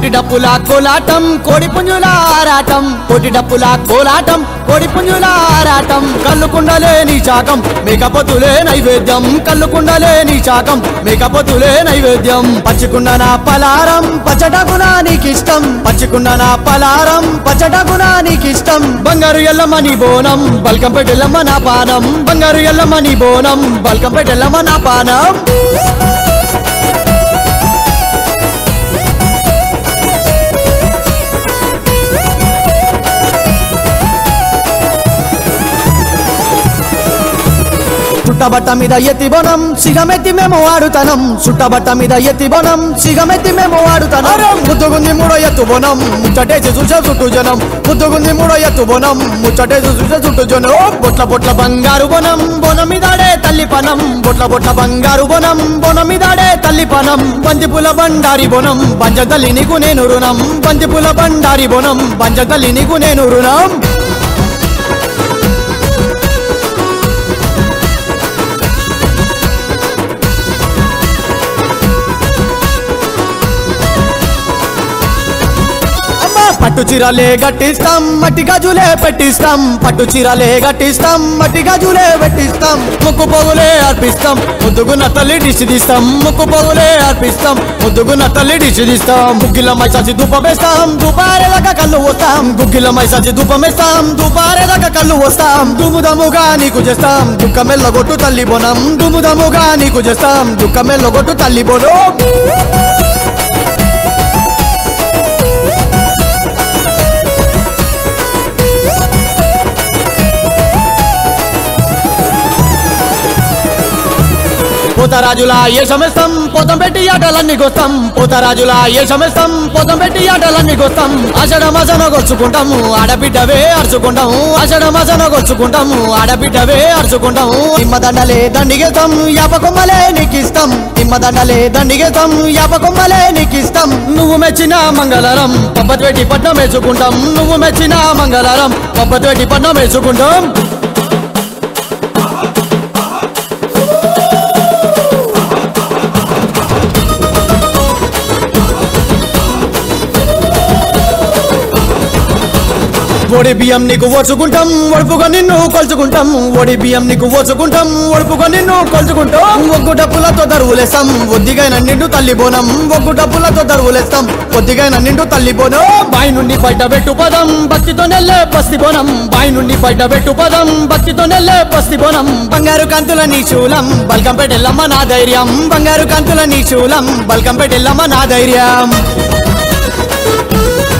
కోటి డప్పుల కోలాటం కోడి పుంజుల ఆరాటం కోటి డప్పుల కోలాటం కోడి పుంజుల ఆరాటం కళ్ళు కుండలే నీ శాకం మేకపోతులే నైవేద్యం కళ్ళు కుండలే నీ శాకం మేకపోతులే నైవేద్యం పచ్చికుండ నా పలారం పచ్చటగునా నీకిష్టం పచ్చికుండ నా పలారం పచ్చటగునా నీకిష్టం బంగారు ఎల్లమ్మ నీ బోనం బల్కంపేటెల్లమ్మ నా పానం బంగారు ఎల్లమ్మ నీ బోనం బల్కంపేటెల్లమ్మ నా పానం చుట్టబట్ట మీద ఎత్తి బొనం సిగమెత్తి మేము వాడుతనం చుట్టబట్ట మీద ఎత్తి బొనం సిగమెత్తి మేము వాడుతనం ముద్దుగుంది మూడో ఎత్తు బొనం ముచ్చటేసి చూసే చుట్టూ జనం ముద్దుగుంది మూడో ఎత్తు బొనం ముచ్చటేసి చూసే చుట్టూ జనం బొట్ల బొట్ల బంగారు బొనం బొనం మీదాడే తల్లి పనం బొట్ల బొట్ల బంగారు బొనం బొనం మీదాడే తల్లి పనం బంతిపుల బండారి బొనం పంచ తల్లి నీకు నేను రుణం బంతిపుల బండారి బొనం పంచ తల్లి నీకు నేను రుణం అమ్మా పట్టు చీరలే గట్టిస్తాం మట్టి గాజులే పెట్టిస్తాం పట్టు చీరలే గట్టిస్తాం మట్టి గాజులే పెట్టిస్తాం ముక్కు పొగులే అర్పిస్తాం ముద్దుగున్న తల్లి డిష్ తీస్తాం ముక్కు పొగులే అర్పిస్తాం ముద్దుగున్న తల్లి డిష్ తీస్తాం గుగ్గిల మైసాచి ధూపమేస్తాం ధూపారేదాకా కళ్ళు వస్తాం గుగ్గిల మైసాచి ధూపమేస్తాం ధూపారేదాకా కళ్ళు వస్తాం దుముదముగా నీకు చేస్తాం దుఃఖమెల్లగొట్టు తల్లి బోనం దుముదముగా నీకు చేస్తాం దుఃఖమెల్లగొట్టు తల్లి బోనం పోతరాజులా ఏ సమస్తం పోతం పెట్టి ఆటలన్నీ గొస్తాం పోతరాజులా ఏ సమస్తం పోతం పెట్టి ఆటలన్నీ గొస్తాం అషడ మసన గొచ్చుకుంటాము ఆడబిడ్డవే అరుచుకుంటాము అషడ మసన గొచ్చుకుంటాము ఆడబిడ్డవే అరుచుకుంటాము నిమ్మదండలే దండిగేస్తాం యాపకొమ్మలే నీకిస్తాం నిమ్మదండలే దండిగేస్తాం యాపకొమ్మలే నీకిస్తాం నువ్వు మెచ్చిన మంగళరం పబ్బతిపెట్టి పట్నం వేసుకుంటాం నువ్వు మెచ్చిన మంగళరం పబ్బతిపెట్టి పట్నం వేసుకుంటాం ఒడి బియ్యం నీకు ఓచుకుంటాం ఒడుపుగా నిన్ను కొలుచుకుంటాం ఒడి బియ్యం నీకు ఓచుకుంటాం ఒడుపుగా నిన్ను కొలుచుకుంటాం ఒగ్గు డప్పులతో దరువులేస్తాం ఒద్దిగైన నిండు తల్లి బోనం ఒగ్గు డప్పులతో దరువులేస్తాం ఒద్దిగైన నిండు తల్లి బోనం బాయి నుండి బయట పెట్టు పదం భక్తితో నెల్లే పస్తి బోనం బాయి నుండి బయట పెట్టు పదం భక్తితో నెల్లే పస్తి బోనం బంగారు కంతుల నీ శూలం బల్కం పెట్టెల్లమ్మ నా ధైర్యం బంగారు కంతుల నీ శూలం బల్కం పెట్టెల్లమ్మ నా ధైర్యం